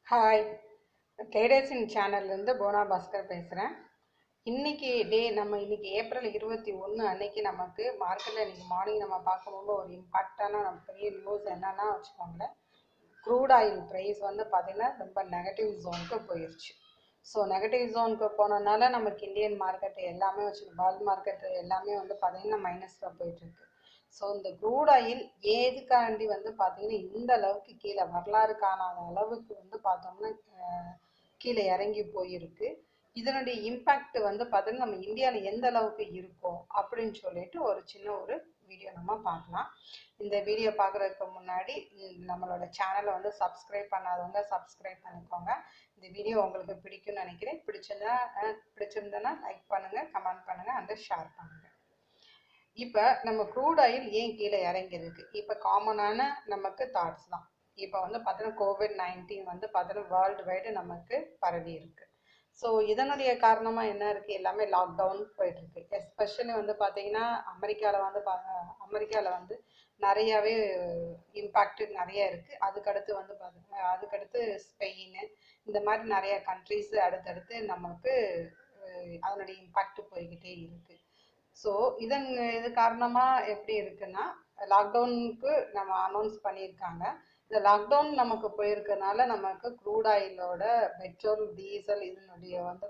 hi ட்ரேடர்ஸின் சேனல்லேருந்து போனா பாஸ்கர் பேசுகிறேன் இன்னைக்கு டே நம்ம இன்னைக்கு ஏப்ரல் இருபத்தி ஒன்று அன்னைக்கு நமக்கு மார்க்கெட்டில் இன்னைக்கு மார்னிங் நம்ம பார்க்கும்போது ஒரு இம்பாக்டான நம்ம பெரிய நியூஸ் என்னன்னா வச்சுக்கோங்களேன் க்ரூட் ஆயில் ப்ரைஸ் வந்து பார்த்திங்கன்னா ரொம்ப நெகட்டிவ் ஜோனுக்கு போயிடுச்சு ஸோ நெகட்டிவ் ஜோனுக்கு போனதுனால நமக்கு இந்தியன் மார்க்கெட் எல்லாமே வச்சு வேர்ல்ட் மார்க்கெட் எல்லாமே வந்து பார்த்திங்கன்னா மைனஸில் போயிட்டுருக்கு ஸோ இந்த க்ரூட் ஆயில் ஏதுக்காண்டி வந்து பார்த்தீங்கன்னா இந்த அளவுக்கு கீழே வரலாறு காணாத அளவுக்கு வந்து பார்த்தோம்னா அஹ், கீழே இறங்கி போயிருக்கு இதனுடைய இம்பேக்ட் வந்து பார்த்தீங்கன்னா நம்ம இந்தியாவில் எந்த அளவுக்கு இருக்கும் அப்படின்னு சொல்லிட்டு ஒரு சின்ன ஒரு வீடியோ நம்ம பார்க்கலாம் இந்த வீடியோ பார்க்குறதுக்கு முன்னாடி ம், நம்மளோட சேனலை வந்து சப்ஸ்கிரைப் பண்ணாதவங்க சப்ஸ்கிரைப் பண்ணிக்கோங்க இந்த வீடியோ உங்களுக்கு பிடிக்கும்னு நினைக்கிறேன் பிடிச்சிருந்தா அஹ், பிடிச்சிருந்தனா லைக் பண்ணுங்கள் கமெண்ட் பண்ணுங்கள் அண்ட் ஷேர் பண்ணுங்கள் இப்போ நம்ம க்ரூட் ஆயில் ஏன் கீழே இறங்கியிருக்கு இப்போ காமனான நமக்கு தாட்ஸ் தான் இப்போ வந்து பார்த்தீங்கன்னா கோவிட் நைன்டீன் வந்து பார்த்தீங்கன்னா வேர்ல்டு வைடு நமக்கு பரவி இருக்கு ஸோ இதனுடைய காரணமாக என்ன இருக்குது எல்லாமே லாக்டவுன் போயிட்டுருக்கு எஸ்பெஷலி வந்து பார்த்தீங்கன்னா அமெரிக்காவில் வந்து பா அமெரிக்காவில் வந்து நிறையாவே இம்பேக்ட் நிறைய இருக்குது அதுக்கடுத்து வந்து பார்த்தீங்கன்னா அதுக்கடுத்து ஸ்பெயின் இந்த மாதிரி நிறைய கண்ட்ரீஸ் அடுத்தடுத்து நமக்கு அஹ், அதனுடைய இம்பேக்ட் போய்கிட்டே இருக்குது ஸோ இதன் இது காரணமாக எப்படி இருக்குன்னா லாக்டவுனுக்கு நம்ம அனௌன்ஸ் பண்ணியிருக்காங்க இந்த லாக்டவுன் நமக்கு போயிருக்கனால நமக்கு க்ரூட் ஆயிலோட பெட்ரோல் டீசல் இதனுடைய வந்து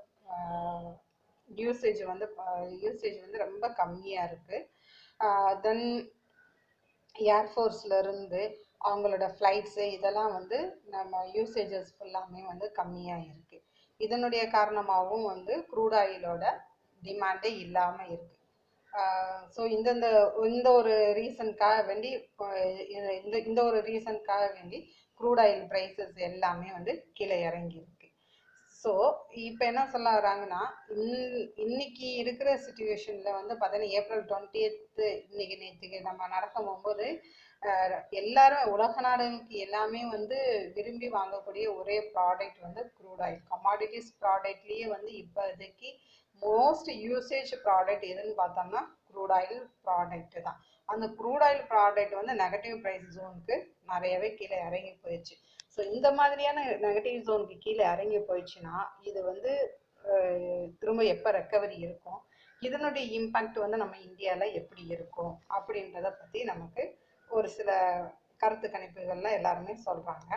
யூசேஜ் வந்து யூசேஜ் வந்து ரொம்ப கம்மியாக இருக்குது தென் ஏர்ஃபோர்ஸ்லேருந்து அவங்களோட ஃப்ளைட்ஸு இதெல்லாம் வந்து நம்ம யூசேஜஸ் ஃபுல்லாமே வந்து கம்மியாக இருக்குது இதனுடைய காரணமாகவும் வந்து க்ரூட் ஆயிலோட டிமாண்டே இல்லாமல் இருக்குது ஸோ இந்தந்த இந்த ஒரு ரீசனுக்காக வேண்டி அஹ் இந்த இந்த ஒரு ரீசனுக்காக வேண்டி க்ரூட் ஆயில் ப்ரைஸஸ் எல்லாமே வந்து கீழே இறங்கியிருக்கு ஸோ இப்போ என்ன சொல்ல வராங்கன்னா இன் இன்னைக்கு இருக்கிற சுச்சுவேஷனில் வந்து பார்த்தீங்கன்னா ஏப்ரல் டுவெண்ட்டியத்து இன்னைக்கு நேற்றுக்கு நம்ம நடக்கும் போகும்போது அஹ் எல்லாரும் உலக நாடுகளுக்கு எல்லாமே வந்து விரும்பி வாங்கக்கூடிய ஒரே ப்ராடக்ட் வந்து க்ரூட் ஆயில் கமாடிட்டிஸ் ப்ராடக்ட்லேயே வந்து இப்போதைக்கு மோஸ்ட் யூசேஜ் ப்ராடக்ட் எதுன்னு பார்த்தோம்னா க்ரூட் ஆயில் ப்ராடக்ட் தான் அந்த க்ரூட் ஆயில் ப்ராடக்ட் வந்து நெகட்டிவ் ப்ரைஸ் ஜோனுக்கு நிறையவே கீழே இறங்கி போயிடுச்சு ஸோ இந்த மாதிரியான நெகட்டிவ் ஜோனுக்கு கீழே இறங்கி போயிடுச்சுன்னா இது வந்து அஹ், திரும்ப எப்போ ரெக்கவரி இருக்கும் இதனுடைய இம்பேக்ட் வந்து நம்ம இந்தியாவில் எப்படி இருக்கும் அப்படின்றத பற்றி நமக்கு ஒரு சில கருத்து கணிப்புகள்லாம் எல்லாருமே சொல்கிறாங்க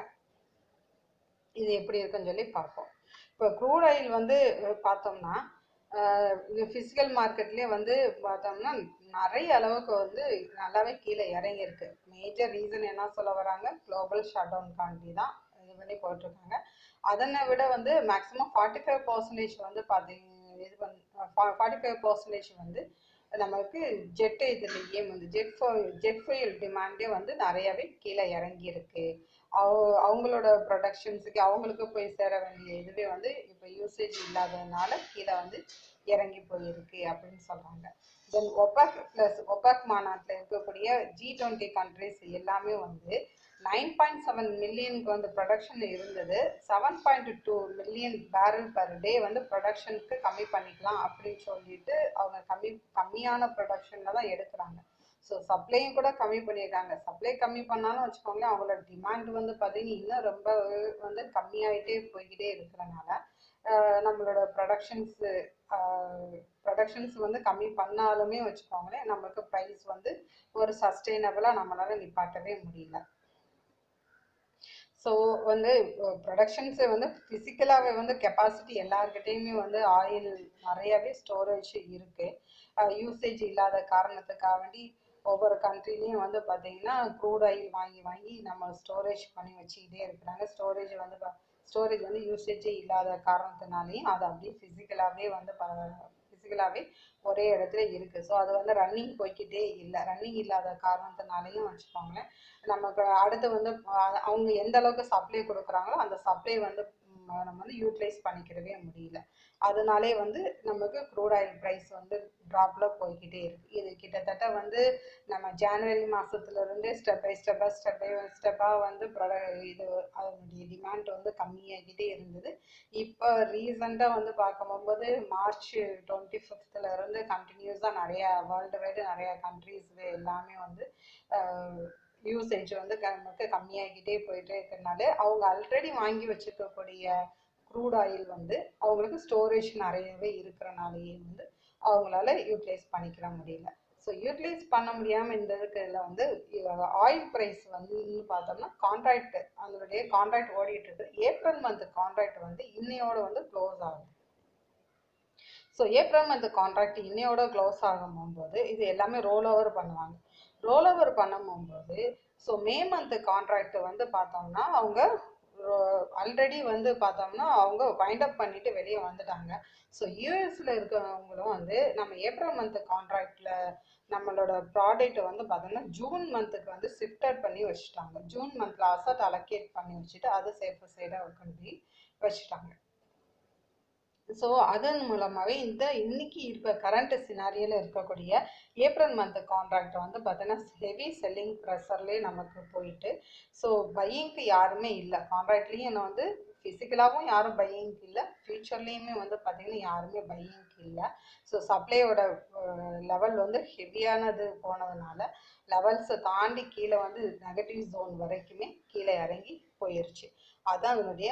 இது எப்படி இருக்குன்னு சொல்லி பார்ப்போம் இப்போ க்ரூட் ஆயில் வந்து அஹ், பார்த்தோம்னா ஃபிசிக்கல் மார்க்கெட்லேயே வந்து பார்த்தோம்னா நிறைய அளவுக்கு வந்து நல்லாவே கீழே இறங்கியிருக்கு மேஜர் ரீசன் என்ன சொல்ல வராங்க குளோபல் ஷட் டவுன் காண்டி தான் இது பண்ணி போட்டிருக்காங்க அதனை விட வந்து மேக்ஸிமம் ஃபார்ட்டி ஃபைவ் பர்சன்டேஜ் வந்து பார்த்தீங்க இது பண்ணி ஃபார்ட்டி ஃபைவ் பர்சன்டேஜ் வந்து நமக்கு ஜெட் இதுலேயே வந்து ஜெட் ஃபோ ஜெட் ஃபியூல் டிமாண்டே வந்து நிறையவே கீழே இறங்கியிருக்கு அவ- அவங்களோட ப்ரொடக்ஷன்ஸுக்கு அவங்களுக்கு போய் சேர வேண்டிய இதுவே வந்து இப்போ யூசேஜ் இல்லாததுனால கீழே வந்து இறங்கி போயிருக்கு அப்படின்னு சொல்கிறாங்க தென் ஒபாக் ப்ளஸ் ஒபாக் மாநாட்டில் இருக்கக்கூடிய ஜி டுவெண்ட்டி கண்ட்ரிஸ் எல்லாமே வந்து நைன் பாயிண்ட் செவன் மில்லியனுக்கு வந்து ப்ரொடக்ஷன் இருந்தது seven point two million barrel per day வந்து ப்ரொடக்ஷனுக்கு கம்மி பண்ணிக்கலாம் அப்படின்னு சொல்லிட்டு அவங்க கம்மி கம்மியான ப்ரொடக்ஷனில் தான் எடுக்கிறாங்க ஸோ சப்ளையும் கூட கம்மி பண்ணியிருக்காங்க சப்ளை கம்மி பண்ணாலும் வச்சுக்கோங்களேன் அவங்களோட டிமாண்ட் வந்து பார்த்தீங்கன்னா இன்னும் ரொம்ப வந்து கம்மியாயிட்டே போய்கிட்டே இருக்கிறனால ஆஹ் நம்மளோட ப்ரொடக்ஷன்ஸு ப்ரொடக்ஷன்ஸ் வந்து கம்மி பண்ணாலுமே வச்சுக்கோங்களேன் நமக்கு ப்ரைஸ் வந்து ஒரு சஸ்டெயினபிளாக நம்மளால நிப்பாட்டவே முடியல ஸோ வந்து ப்ரொடக்ஷன்ஸு வந்து ஃபிசிக்கலாகவே வந்து கெப்பாசிட்டி எல்லாருக்கிட்டேயுமே வந்து ஆயில் நிறையாவே ஸ்டோரேஜ் இருக்குது யூசேஜ் இல்லாத காரணத்துக்காக வேண்டி ஒவ்வொரு கண்ட்ரிலையும் வந்து பார்த்தீங்கன்னா க்ரூட் ஆயில் வாங்கி வாங்கி நம்ம ஸ்டோரேஜ் பண்ணி வச்சுக்கிட்டே இருக்கிறாங்க ஸ்டோரேஜ் வந்து ஸ்டோரேஜ் வந்து யூசேஜே இல்லாத காரணத்தினாலையும் அது அப்படியே ஃபிசிக்கலாகவே வந்து ஃபிசிக்கலாகவே ஒரே இடத்துல இருக்குது ஸோ அது வந்து ரன்னிங் போய்க்கிட்டே இல்லை ரன்னிங் இல்லாத காரணத்தினாலையும் வச்சுக்கோங்களேன் நமக்கு அடுத்து வந்து அஹ், அவங்க எந்த அளவுக்கு சப்ளை கொடுக்குறாங்களோ அந்த சப்ளை வந்து ம், நம்ம வந்து யூட்டிலைஸ் பண்ணிக்கிறவே முடியல அதனாலே வந்து நமக்கு க்ரூட் ஆயில் ப்ரைஸ் வந்து ட்ராப்பில் போய்கிட்டே இருக்கு இது கிட்டத்தட்ட வந்து நம்ம ஜனவரி மாசத்துல இருந்தே ஸ்டெப் பை ஸ்டெப்பாக ஸ்டெப் பை ஸ்டெப்பாக வந்து ப்ரொட இது அதனுடைய டிமாண்ட் வந்து கம்மியாகிட்டே இருந்தது இப்போ ரீசெண்டாக வந்து பார்க்கும்போது மார்ச் டுவெண்ட்டி ஃபிஃப்த்தில் இருந்து கண்டினியூஸாக நிறைய வேர்ல்டு வைடு நிறைய கண்ட்ரீஸ் எல்லாமே வந்து யூசேஜ் வந்து நமக்கு கம்மியாகிட்டே போயிட்டே இருக்கிறனால அவங்க ஆல்ரெடி வாங்கி வச்சிருக்கக்கூடிய க்ரூட் ஆயில் வந்து அவங்களுக்கு ஸ்டோரேஜ் நிறையவே இருக்கிறனாலேயே வந்து அவங்களால யூட்டிலைஸ் பண்ணிக்கிற முடியல ஸோ யூட்டிலைஸ் பண்ண முடியாமல் இந்த இதுல வந்து ஆயில் ப்ரைஸ் வந்து பார்த்தோம்னா கான்ட்ராக்ட் அதனுடைய கான்ட்ராக்ட் ஓடிட்டு இருக்கு ஏப்ரல் மந்த் கான்ட்ராக்ட் வந்து இன்னையோட வந்து க்ளோஸ் ஆகும் ஸோ ஏப்ரல் மந்த் கான்ட்ராக்ட் இன்னையோட க்ளோஸ் ஆகும் போது இது எல்லாமே ரோல் ஓவர் பண்ணுவாங்க ரோல் ஓவர் பண்ணும்போது ஸோ மே மந்த் கான்ட்ராக்ட் வந்து பார்த்தோம்னா அவங்க ஆல்ரெடி வந்து பார்த்தோம்னா அவங்க வைண்ட் அப் பண்ணிட்டு வெளியே வந்துட்டாங்க ஸோ யூஎஸ்ல இருக்கிறவங்களும் வந்து நம்ம ஏப்ரல் மந்த் கான்ட்ராக்ட்ல நம்மளோட ப்ராடக்ட் வந்து பார்த்தோம்னா ஜூன் மந்த்துக்கு வந்து ஷிஃப்டட் பண்ணி வச்சுட்டாங்க ஜூன் மந்த்ல அசட் அலோகேட் பண்ணி வச்சுட்டு அது சேஃப் சைடாக கொண்டு போய் வச்சுட்டாங்க ஸோ அதன் மூலமாகவே இந்த இன்னைக்கு இருக்க கரண்ட் சினாரியில் இருக்கக்கூடிய ஏப்ரல் மந்த் கான்ட்ராக்ட் வந்து பார்த்தீங்கன்னா ஹெவி செல்லிங் ப்ரெஷர்லேயே நமக்கு போயிட்டு ஸோ பையிங்க்கு யாருமே இல்லை கான்ட்ராக்ட்லேயும் என்ன வந்து ஃபிசிக்கலாகவும் யாரும் பையிங்க்கு இல்லை ஃப்யூச்சர்லேயுமே வந்து பார்த்தீங்கன்னா யாருமே பையிங்க்கு இல்லை ஸோ சப்ளையோட லெவல் வந்து ஹெவியானது போனதுனால லெவல்ஸை தாண்டி கீழே வந்து நெகட்டிவ் ஜோன் வரைக்குமே கீழே இறங்கி போயிருச்சு அதுதான் அதனுடைய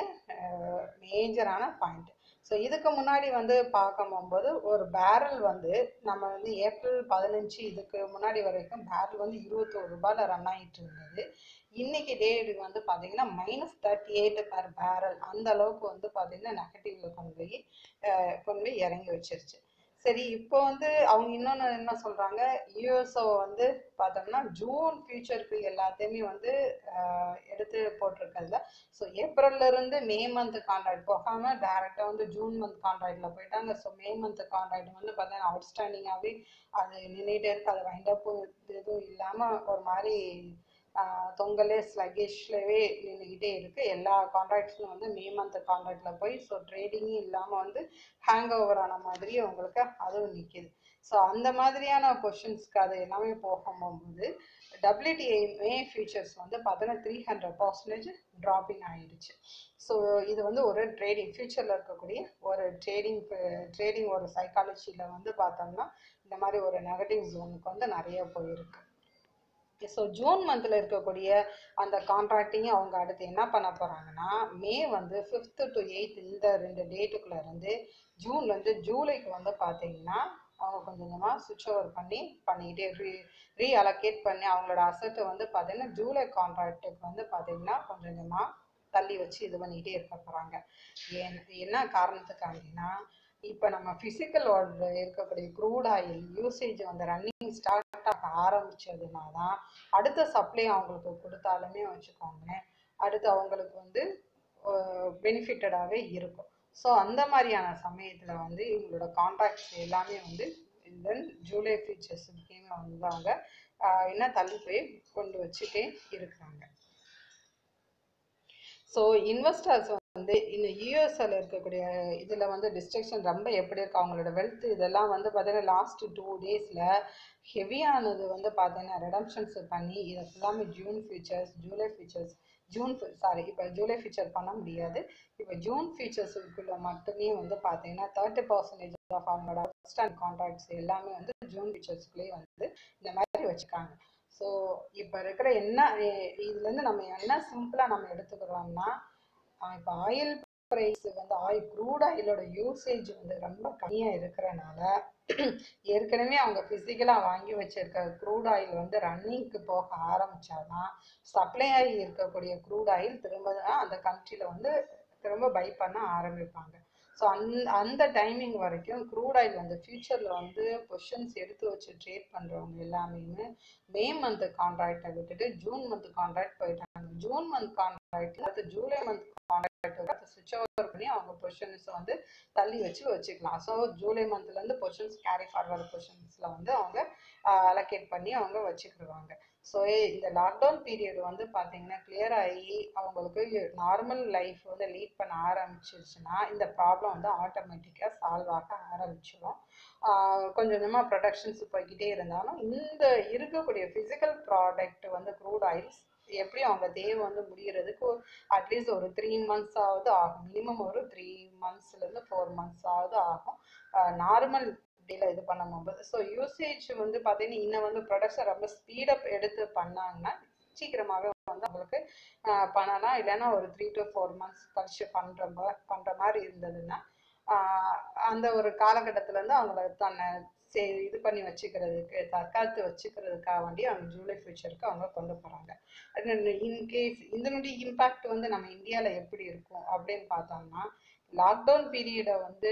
மேஜரான பாயிண்ட் ஸோ இதுக்கு முன்னாடி வந்து பார்க்கும் போகும்போது ஒரு பேரல் வந்து நம்ம வந்து ஏப்ரல் பதினஞ்சு இதுக்கு முன்னாடி வரைக்கும் பேரல் வந்து இருபத்தோரு ரூபாயில் ரன் ஆகிட்டு இருந்தது இன்னைக்கு டேட் வந்து பார்த்தீங்கன்னா minus thirty eight per barrel அந்த அளவுக்கு வந்து பார்த்தீங்கன்னா நெகட்டிவ்ல கொண்டு போய் கொண்டு போய் இறங்கி வச்சிருச்சு சரி இப்போ வந்து அவங்க இன்னொன்று என்ன சொல்கிறாங்க யூஎஸ்ஓ வந்து பார்த்தோம்னா ஜூன் ஃபியூச்சருக்கு எல்லாத்தையுமே வந்து எடுத்து போட்டிருக்கல ஸோ ஏப்ரல்ல இருந்து மே மந்த் கான்ட்ராக்ட் போகாம டைரெக்டாக வந்து ஜூன் மந்த் கான்ட்ராக்ட்ல போயிட்டாங்க ஸோ மே மந்த் கான்ட்ராக்ட் வந்து பார்த்தீங்கன்னா அவுட்ஸ்டாண்டிங்காகவே அது நின்றுட்டே இருக்கு அது வைண்டப் எதுவும் இல்லாமல் ஒரு மாதிரி தொங்கலே ஸ்லகிஷ்லவே நின்றுக்கிட்டே இருக்கு எல்லா கான்ட்ராக்ட்ஸும் வந்து மே மந்த் கான்ட்ராக்ட்ல போய் ஸோ ட்ரேடிங்கும் இல்லாமல் வந்து ஹேங் ஓவர் ஆன மாதிரி உங்களுக்கு அதுவும் நிற்கிது ஸோ அந்த மாதிரியான கொஷின்ஸ்க்கு அது எல்லாமே போகும்போது டபிள்யூடிஐ மே ஃபியூச்சர்ஸ் வந்து பார்த்தீங்கன்னா த்ரீ ஹண்ட்ரட் பர்சன்டேஜ் ட்ராப்பிங் ஆயிடுச்சு ஸோ இது வந்து ஒரு ட்ரேடிங் ஃபியூச்சரில் இருக்கக்கூடிய ஒரு ட்ரேடிங் ட்ரேடிங் ஒரு சைக்காலஜியில் வந்து பார்த்தோம்னா இந்த மாதிரி ஒரு நெகட்டிவ் ஜோனுக்கு வந்து நிறைய போயிருக்கு ஸோ ஜூன் மந்தில் இருக்கக்கூடிய அந்த கான்ட்ராக்டிங்கும் அவங்க அடுத்து என்ன பண்ண போகிறாங்கன்னா மே வந்து ஃபிஃப்த்து டு எயித் இந்த ரெண்டு டேட்டுக்குள்ளே இருந்து ஜூன்லேருந்து ஜூலைக்கு வந்து பார்த்தீங்கன்னா அவங்க கொஞ்சம் கொஞ்சமாக சுவிட்ச் ஓவர் பண்ணி பண்ணிக்கிட்டே ரீ ரீ அலோகேட் பண்ணி அவங்களோட அசட்டை வந்து பார்த்தீங்கன்னா ஜூலை கான்ட்ராக்டுக்கு வந்து பார்த்தீங்கன்னா கொஞ்சம் கொஞ்சமாக தள்ளி வச்சு இது பண்ணிக்கிட்டே இருக்க போகிறாங்க ஏன் என்ன காரணத்துக்காண்டினா இப்போ நம்ம ஃபிசிக்கல் இருக்கக்கூடிய க்ரூட் ஆயில் யூசேஜ் வந்து ரன்னிங் ஸ்டார்ட் ஆக ஆரம்பிச்சதுனா தான் அடுத்த சப்ளை அவங்களுக்கு கொடுத்தாலுமே வச்சுக்கோங்க அடுத்து அவங்களுக்கு வந்து பெனிஃபிட்டடாகவே இருக்கும் ஸோ அந்த மாதிரியான சமயத்தில் வந்து இவங்களோட கான்ட்ராக்ட்ஸ் எல்லாமே வந்து தென் ஜூலை ஃபியூச்சர்ஸ் ஸ்கீமில் வந்து அவங்க என்ன தள்ளி போய் கொண்டு வச்சுட்டே இருக்கிறாங்க ஸோ இன்வெஸ்டர்ஸ் வந்து இந்த யூஎஸ்எல் இருக்கக்கூடிய இதில் வந்து டிஸ்ட்ரக்ஷன் ரொம்ப எப்படி இருக்கு அவங்களோட வெல்த் இதெல்லாம் வந்து பார்த்தீங்கன்னா லாஸ்ட் டூ டேஸில் ஹெவியானது வந்து பார்த்தீங்கன்னா ரெடம்ஷன்ஸ் பண்ணி இதை ஃபுல்லாமே June futures July futures June sorry இப்போ ஜூலை ஃபியூச்சர் பண்ண முடியாது இப்போ ஜூன் ஃபியூச்சர்ஸுக்குள்ள மட்டுமே வந்து பார்த்தீங்கன்னா தேர்ட்டி பர்சன்டேஜ் ஆஃப் அவங்களோட அவுட்ஸ்டாண்ட் கான்ட்ராக்ட்ஸ் எல்லாமே வந்து ஜூன் ஃபியூச்சர்ஸ்குள்ளேயே வந்து இந்த மாதிரி வச்சுக்காங்க ஸோ இப்போ இருக்கிற என்ன இதுலேருந்து நம்ம என்ன சிம்பிளாக நம்ம எடுத்துக்கிறோம்னா இப்போ ஆயில் ப்ரைஸ் வந்து ஆயில் க்ரூட் ஆயிலோட யூசேஜ் வந்து ரொம்ப கம்மியாக இருக்கிறனால ஏற்கனவே அவங்க ஃபிசிக்கலாக வாங்கி வச்சிருக்க க்ரூட் ஆயில் வந்து ரன்னிங்க்கு போக ஆரம்பிச்சாதான் சப்ளை ஆகி இருக்கக்கூடிய க்ரூட் ஆயில் திரும்ப அந்த கண்ட்ரியில் வந்து திரும்ப பை பண்ண ஆரம்பிப்பாங்க ஸோ அந் அந்த டைமிங் வரைக்கும் க்ரூட் ஆயில் வந்து ஃப்யூச்சரில் வந்து பொசிஷன்ஸ் எடுத்து வச்சு ட்ரேட் பண்ணுறவங்க எல்லாமே மே மந்த் கான்ட்ராக்டை விட்டுட்டு ஜூன் மந்த் கான்ட்ராக்ட் போயிட்டாங்க ஜூன் மந்த் கான்ட்ராக்ட் அடுத்து ஜூலை மந்த் கான்ட்ராக்ட் அதை சுவிட்ச் ஓவர் பண்ணி அவங்க பொசிஷன்ஸை வந்து தள்ளி வச்சு வச்சுக்கலாம் ஸோ ஜூலை மந்த்லேருந்து பொசிஷன்ஸ் கேரி ஃபார்வர்ட் பொசிஷன்ஸில் வந்து அவங்க அலோகேட் பண்ணி அவங்க வச்சுக்கிடுவாங்க ஸோ இந்த லாக்டவுன் பீரியட் வந்து பார்த்தீங்கன்னா கிளியர் ஆகி அவங்களுக்கு நார்மல் லைஃப் வந்து லீட் பண்ண ஆரம்பிச்சிருச்சுன்னா இந்த ப்ராப்ளம் வந்து ஆட்டோமேட்டிக்காக சால்வ் ஆக ஆரம்பிச்சிடும் கொஞ்சம் கொஞ்சமாக ப்ரொடக்ஷன்ஸ் போய்கிட்டே இருந்தாலும் இந்த இருக்கக்கூடிய ஃபிசிக்கல் ப்ராடக்ட் வந்து க்ரூட் ஆயில்ஸ் எப்படி அவங்க தேவை வந்து முடிகிறதுக்கு அட்லீஸ்ட் ஒரு த்ரீ மந்த்ஸ் ஆகுது ஆகும் மினிமம் ஒரு த்ரீ மந்த்ஸ்லேருந்து ஃபோர் மந்த்ஸ் ஆகுது ஆகும் நார்மல் டேல இது பண்ணும்போது ஸோ யூசேஜ் வந்து பார்த்தீங்கன்னா இன்னும் வந்து ப்ரொடக்ஷன் ரொம்ப ஸ்பீடப் எடுத்து பண்ணாங்கன்னா சீக்கிரமாகவே வந்து அவங்களுக்கு ஆஹ் பண்ணலாம் இல்லைன்னா ஒரு த்ரீ டு ஃபோர் மந்த்ஸ் கழிச்சு பண்ற மா- பண்ற மாதிரி இருந்ததுன்னா ஆஹ் அந்த ஒரு காலகட்டத்துல இருந்து அவங்கள தன்னை சே- இது பண்ணி வச்சுக்கிறதுக்கு தற்காத்து வச்சுக்கிறதுக்காக வேண்டி அவங்க ஜூலை ஃபியூச்சருக்கு அவங்க கொண்டு போறாங்க இன்கேஸ் இதனுடைய இம்பாக்ட் வந்து நம்ம இந்தியால எப்படி இருக்கும் அப்படின்னு பார்த்தோம்னா லாக்டவுன் பீரியடை வந்து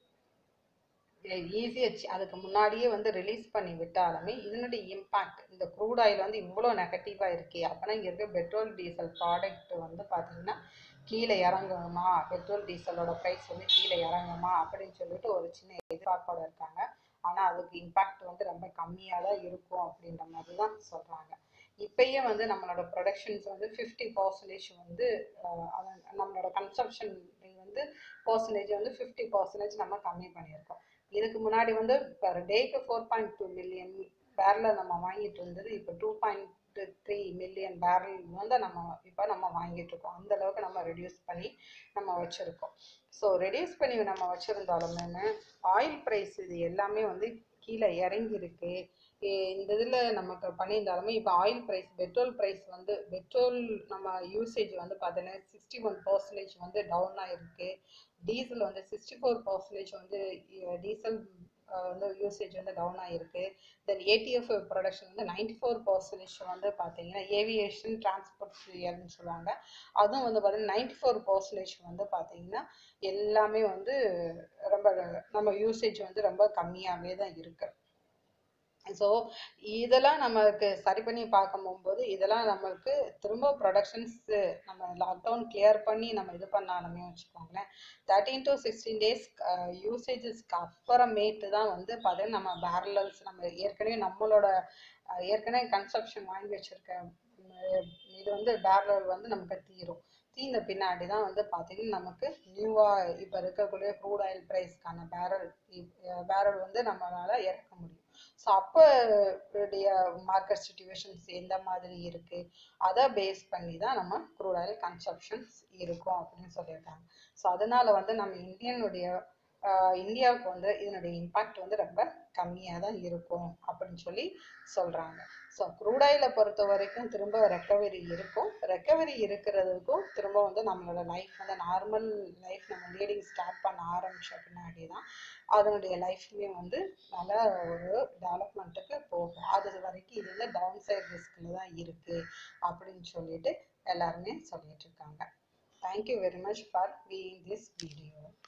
ஈஸியாக அதுக்கு முன்னாடியே வந்து ரிலீஸ் பண்ணி விட்டாலுமே இதனுடைய இம்பாக்ட் இந்த க்ரூட் ஆயில் வந்து இவ்வளோ நெகட்டிவாக இருக்கே அப்போனா இங்கே இருக்க பெட்ரோல் டீசல் ப்ராடக்ட் வந்து பார்த்தீங்கன்னா கீழே இறங்குமா பெட்ரோல் டீசலோட ப்ரைஸ் வந்து கீழே இறங்குமா அப்படின்னு சொல்லிட்டு ஒரு சின்ன எதிர்பார்ப்போட இருக்காங்க ஆனால் அதுக்கு இம்பாக்ட் வந்து ரொம்ப கம்மியாக தான் இருக்கும் அப்படின்ற மாதிரி தான் சொல்கிறாங்க இப்பயே வந்து நம்மளோட ப்ரொடக்ஷன்ஸ் வந்து ஃபிஃப்டி பர்சன்டேஜ் வந்து அஹ், அதன் நம்மளோட கன்சப்ஷன் வந்து பர்சன்டேஜ் வந்து ஃபிஃப்டி பர்சன்டேஜ் நம்ம கம்மி பண்ணியிருக்கோம் இதுக்கு முன்னாடி வந்து பர் டேக்கு ஃபோர் பாயிண்ட் டூ மில்லியன் பேரலில் நம்ம வாங்கிட்டு இருந்தது இப்போ two point three million barrel வந்து நம்ம இப்போ நம்ம வாங்கிட்டு இருக்கோம் அந்த அளவுக்கு நம்ம ரெடியூஸ் பண்ணி நம்ம வச்சுருக்கோம் ஸோ ரெடியூஸ் பண்ணி நம்ம வச்சுருந்தாலுமே ஆயில் ப்ரைஸ் இது எல்லாமே வந்து கீழே இறங்கியிருக்கு இ- இந்த இதில் நமக்கு பண்ணியிருந்தாலுமே இப்போ ஆயில் ப்ரைஸ் பெட்ரோல் ப்ரைஸ் வந்து பெட்ரோல் நம்ம யூசேஜ் வந்து பார்த்தீங்கன்னா சிக்ஸ்டி ஒன் பர்சன்டேஜ் வந்து டவுன் ஆயிருக்கு டீசல் வந்து சிக்ஸ்டி ஃபோர் பர்சன்டேஜ் வந்து டீசல் வந்து யூசேஜ் வந்து டவுன் ஆகிருக்கு தென் ஏடிஎஃப் ப்ரொடக்ஷன் வந்து நைன்டி ஃபோர் பர்சன்டேஜ் வந்து பார்த்தீங்கன்னா ஏவியேஷன் டிரான்ஸ்போர்ட் ஃபியர்னு சொல்லுவாங்க அதுவும் வந்து பார்த்தீங்கன்னா நைன்டி ஃபோர் பர்சன்டேஜ் வந்து பார்த்தீங்கன்னா எல்லாமே வந்து ரொம்ப நம்ம யூசேஜ் வந்து ரொம்ப கம்மியாகவே தான் இருக்கு ஸோ இதெல்லாம் நமக்கு சரி பண்ணி பார்க்கும் போகும்போது இதெல்லாம் நம்மளுக்கு திரும்ப ப்ரொடக்ஷன்ஸ் நம்ம லாக்டவுன் கிளியர் பண்ணி நம்ம இது பண்ணாலுமே வச்சுக்கோங்களேன் தேர்ட்டீன் டு சிக்ஸ்டீன் டேஸ் யூசேஜஸ்க்கு அப்புறமேட்டு தான் வந்து பார்த்தீங்கன்னா நம்ம பேரலல்ஸ் நம்ம ஏற்கனவே நம்மளோட அஹ், ஏற்கனவே கன்ஸ்ட்ரக்ஷன் வாங்கி வச்சிருக்க உம், இது வந்து பேரலல் வந்து நமக்கு தீரும் தீர்ந்த பின்னாடி தான் வந்து பார்த்தீங்கன்னா நமக்கு நியூவாக இப்போ இருக்கக்கூடிய க்ரூட் ஆயில் ப்ரைஸ்க்கான பேரல் பேரல் வந்து நம்மளால இறக்க முடியும் ஸோ அப்போ மார்க்கெட் சுச்சுவேஷன்ஸ் எந்த மாதிரி இருக்கு அதை பேஸ் பண்ணி தான் நம்ம க்ரூட் ஆயில் கன்சப்ஷன்ஸ் இருக்கும் அப்படின்னு சொல்லியிருக்காங்க ஸோ அதனால வந்து நம்ம இந்தியனுடைய ஆஹ் இந்தியாவுக்கு வந்து இதனுடைய இம்பாக்ட் வந்து ரொம்ப கம்மியாக தான் இருக்கும் அப்படின்னு சொல்லி சொல்கிறாங்க ஸோ க்ரூடாயிலை பொறுத்த வரைக்கும் திரும்ப ரெக்கவரி இருக்கும் ரெக்கவரி இருக்கிறதுக்கும் திரும்ப வந்து நம்மளோட லைஃப் வந்து நார்மல் லைஃப் நம்ம லீடிங் ஸ்டார்ட் பண்ண ஆரம்பிச்ச பின்னாடி தான் அதனுடைய லைஃப்மே வந்து நல்ல ஒரு டெவலப்மெண்ட்டுக்கு போகும் அது வரைக்கும் இது வந்து டவுன் சைட் ரிஸ்கில் தான் இருக்குது அப்படின்னு சொல்லிட்டு எல்லாருமே சொல்லிட்டு இருக்காங்க thank you very much for being this video